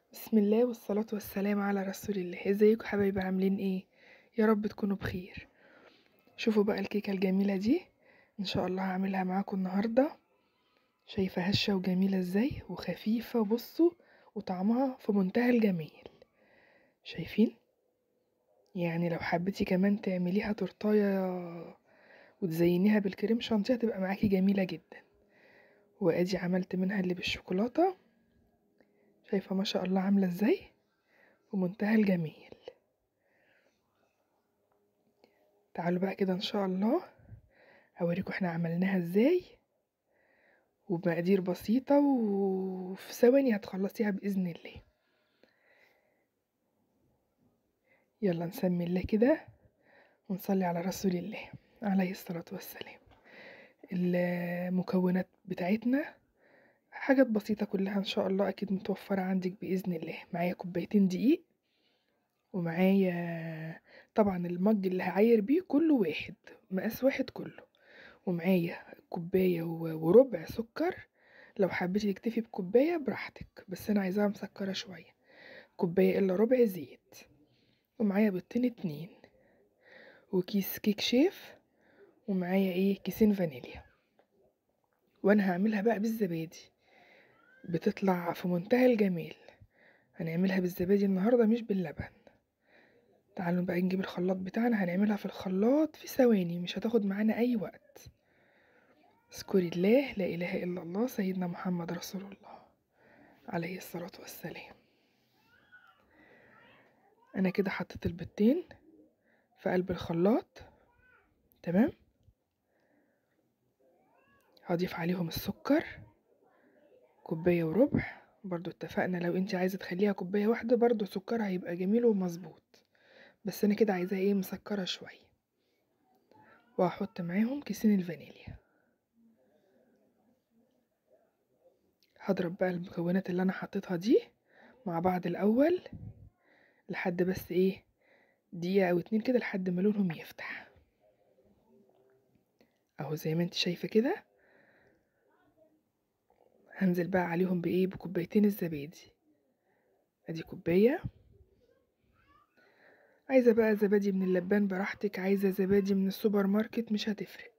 بسم الله والصلاة والسلام على رسول الله ازيكم حبايبي عاملين ايه يا رب تكونوا بخير شوفوا بقى الكيكة الجميلة دي ان شاء الله هعملها معاكم النهاردة شايفة هشة وجميلة ازاي وخفيفة بصوا وطعمها في منتهى الجمال شايفين يعني لو حبيتي كمان تعمليها تورتاية وتزينيها بالكريم شانتيه هتبقى معاكي جميلة جدا وادي عملت منها اللي بالشوكولاتة شايفة ما شاء الله عاملة ازاي ومنتهى الجمال تعالوا بقى كده ان شاء الله اوريكم احنا عملناها ازاي وبمقادير بسيطة وفي ثواني هتخلصيها بإذن الله يلا نسمي الله كده ونصلي على رسول الله عليه الصلاة والسلام المكونات بتاعتنا حاجات بسيطة كلها ان شاء الله اكيد متوفرة عندك بإذن الله معايا كوبايتين دقيق ومعايا طبعا المج اللي هعاير بيه كله واحد مقاس واحد كله ومعايا كوباية وربع سكر لو حبيتي تكتفي بكوباية براحتك بس انا عايزاها مسكرة شوية كوباية الا ربع زيت ومعايا بيضتين اتنين وكيس كيك شيف ومعايا ايه كيسين فانيليا وانا هعملها بقى بالزبادي بتطلع في منتهى الجمال هنعملها بالزبادي النهارده مش باللبن تعالوا بقى نجيب الخلاط بتاعنا هنعملها في الخلاط في ثواني مش هتاخد معانا اي وقت اذكري الله لا اله الا الله سيدنا محمد رسول الله عليه الصلاة والسلام انا كده حطيت البيضتين في قلب الخلاط تمام هضيف عليهم السكر كوباية وربع برضو اتفقنا لو انت عايزة تخليها كوباية واحدة برضو سكرها هيبقى جميل ومظبوط بس انا كده عايزاها ايه مسكرة شوية وهحط معاهم كيسين الفانيليا هضرب بقى المكونات اللي انا حطيتها دي مع بعض الاول لحد بس ايه دقيقة او اتنين كده لحد ما لونهم يفتح اهو زي ما انت شايفة كده هنزل بقى عليهم بايه بكوبايتين الزبادي ادي كوباية عايزة بقى زبادي من اللبان براحتك عايزة زبادي من السوبر ماركت مش هتفرق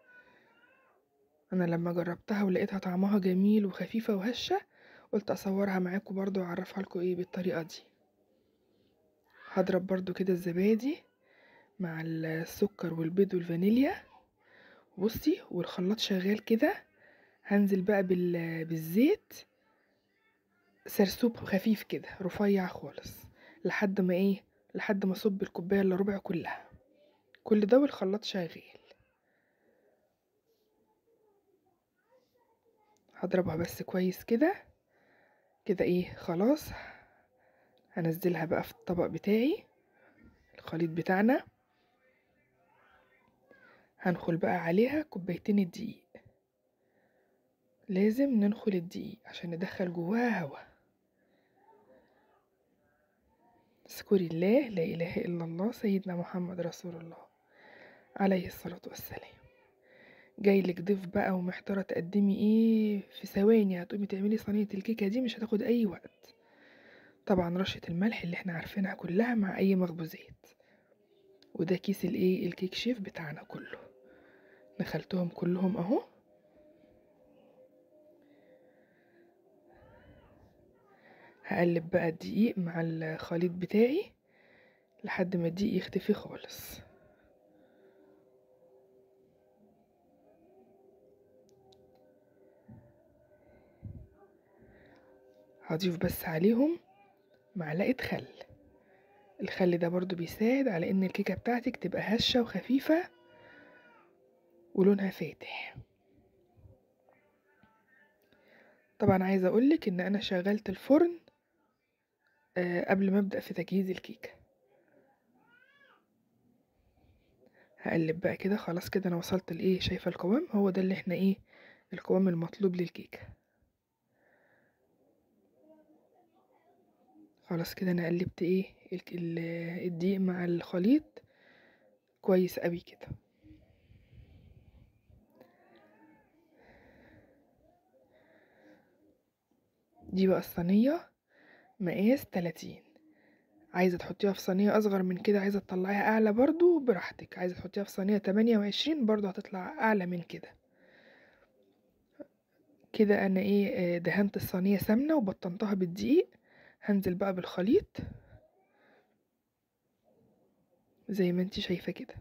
انا لما جربتها ولقيتها طعمها جميل وخفيفة وهشة قلت اصورها معاكم برضو واعرفها لكم ايه بالطريقة دي هضرب برضو كده الزبادي مع السكر والبيض والفانيليا بصي والخلاط شغال كده هنزل بقى بالزيت سرسوب خفيف كده رفيع خالص لحد ما ايه لحد ما اصب الكوبايه الا ربع كلها كل ده والخلاط شغال هضربها بس كويس كده كده ايه خلاص هنزلها بقى في الطبق بتاعي الخليط بتاعنا هنخل بقى عليها كوبايتين الدقيق لازم ننخل الدقيق عشان ندخل جواها هوا اذكري الله لا اله الا الله سيدنا محمد رسول الله عليه الصلاة والسلام جايلك ضيف بقى ومحتارة تقدمي ايه في ثواني هتقومي تعملي صينية الكيكة دي مش هتاخد اي وقت طبعا رشة الملح اللي احنا عارفينها كلها مع اي مخبوزات وده كيس الايه الكيك شيف بتاعنا كله دخلتهم كلهم اهو هقلب بقى الدقيق مع الخليط بتاعي لحد ما الدقيق يختفي خالص هضيف بس عليهم معلقة خل الخل ده برضو بيساعد على ان الكيكة بتاعتك تبقى هشة وخفيفة ولونها فاتح طبعا عايزة اقولك ان انا شغلت الفرن أه قبل ما ابدأ في تجهيز الكيكة هقلب بقى كده خلاص كده انا وصلت لايه شايفة القوام هو ده اللي احنا ايه القوام المطلوب للكيكة خلاص كده انا قلبت ايه الدقيق مع الخليط كويس قوي كده دي بقى الصينية مقاس تلاتين عايزة تحطيها في صينية أصغر من كده عايزة تطلعيها أعلى برضو براحتك عايزة تحطيها في صينية تمانية وعشرين برضو هتطلع أعلى من كده كده أنا إيه آه، دهنت الصينية سمنة وبطنتها بالدقيق هنزل بقى بالخليط زي ما انتي شايفة كده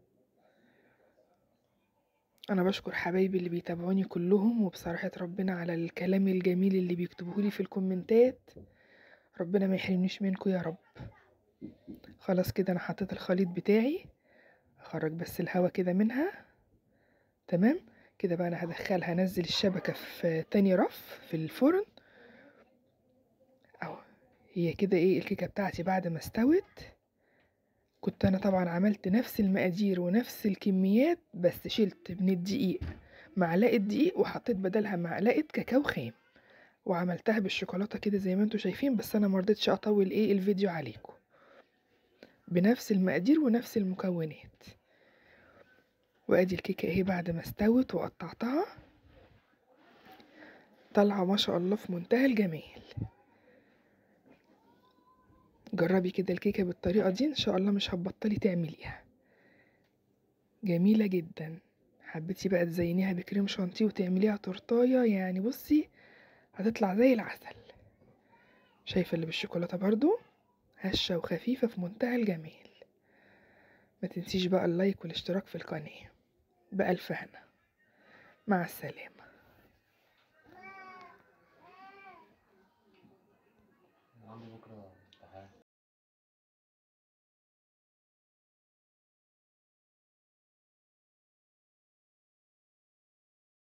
انا بشكر حبايبي اللي بيتابعوني كلهم وبصراحة ربنا على الكلام الجميل اللي بيكتبوهولي في الكومنتات ربنا ما يحرمنيش منكم يا رب خلاص كده انا حطيت الخليط بتاعي اخرج بس الهوا كده منها تمام كده بقى انا هدخلها انزل الشبكة في تاني رف في الفرن اهو هي كده ايه الكيكة بتاعتي بعد ما استوت كنت انا طبعا عملت نفس المقادير ونفس الكميات بس شلت من الدقيق معلقة دقيق وحطيت بدلها معلقة كاكاو خام وعملتها بالشوكولاتة كده زي ما انتوا شايفين بس انا مرضتش اطول ايه الفيديو عليكم بنفس المقادير ونفس المكونات وادي الكيكة اهي بعد ما استوت وقطعتها طالعة ما شاء الله في منتهى الجمال جربي كده الكيكة بالطريقة دي ان شاء الله مش هتبطلي تعمليها جميلة جدا حبيتي بقى تزينيها بكريم شانتيه وتعمليها تورتاية يعني بصي هتطلع زي العسل شايفة اللي بالشوكولاتة برضو هشة وخفيفة في منتهى الجمال ما تنسيش بقى اللايك والاشتراك في القناة بألف هنا مع السلامة عندي بكرة